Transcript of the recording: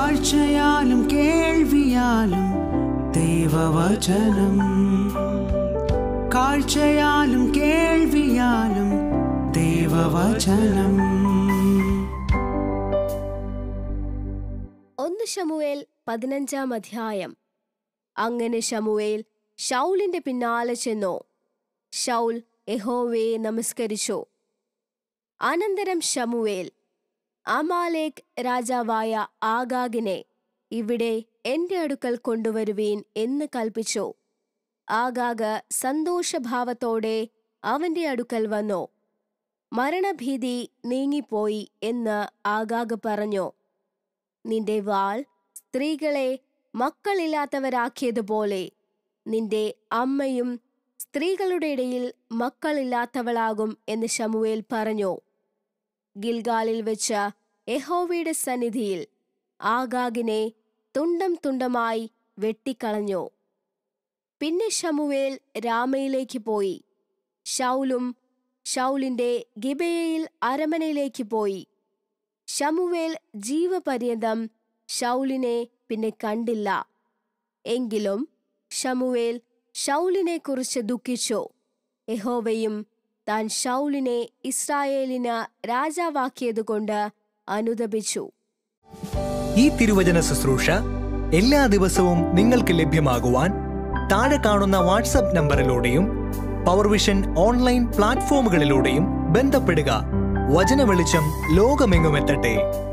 കാഴ്ചയാലും കേൾവിയാലും ദൈവവചനം കാഴ്ചയാലും കേൾവിയാലും ദൈവവചനം ഒന്ന് ശമുവേൽ പതിനഞ്ചാം അധ്യായം അങ്ങനെ ശമുവേൽ ഷൗലിന്റെ പിന്നാലെ ചെന്നു ഷൗൽ യഹോവയെ നമസ്കരിച്ചു അനന്തരം ശമുവേൽ അമാലേക് രാജാവായ ആഗാഗിനെ ഇവിടെ എന്റെ അടുക്കൽ കൊണ്ടുവരുവീൻ എന്ന് കൽപ്പിച്ചു ആഗാഗ് സന്തോഷഭാവത്തോടെ അവന്റെ അടുക്കൽ വന്നു മരണഭീതി നീങ്ങിപ്പോയി എന്ന് ആഗാഗ് പറഞ്ഞു നിന്റെ വാൾ സ്ത്രീകളെ മക്കളില്ലാത്തവരാക്കിയതുപോലെ നിന്റെ അമ്മയും സ്ത്രീകളുടെ ഇടയിൽ മക്കളില്ലാത്തവളാകും എന്ന് ശമുവേൽ പറഞ്ഞു ഗിൽഗാലിൽ വെച്ച യഹോവയുടെ സന്നിധിയിൽ ആഗാഗിനെ തുണ്ടം തുണ്ടമായി വെട്ടിക്കളഞ്ഞു പിന്നെ ശമുവേൽ രാമയിലേക്ക് പോയി ഷൗലും ഷൗലിന്റെ ഗിബയയിൽ അരമനയിലേക്ക് പോയി ശമുവേൽ ജീവപര്യന്തം ഷൗലിനെ പിന്നെ കണ്ടില്ല എങ്കിലും ശമുവേൽ ഷൗലിനെ കുറിച്ച് ദുഃഖിച്ചു യഹോവയും താൻ ഷൗലിനെ ഇസ്രായേലിന് രാജാവാക്കിയതുകൊണ്ട് അനുദപിച്ചു ഈ തിരുവചന ശുശ്രൂഷ എല്ലാ ദിവസവും നിങ്ങൾക്ക് ലഭ്യമാകുവാൻ താഴെ കാണുന്ന വാട്സപ്പ് നമ്പറിലൂടെയും പവർവിഷൻ ഓൺലൈൻ പ്ലാറ്റ്ഫോമുകളിലൂടെയും ബന്ധപ്പെടുക വചന വെളിച്ചം ലോകമെങ്ങുമെത്തട്ടെ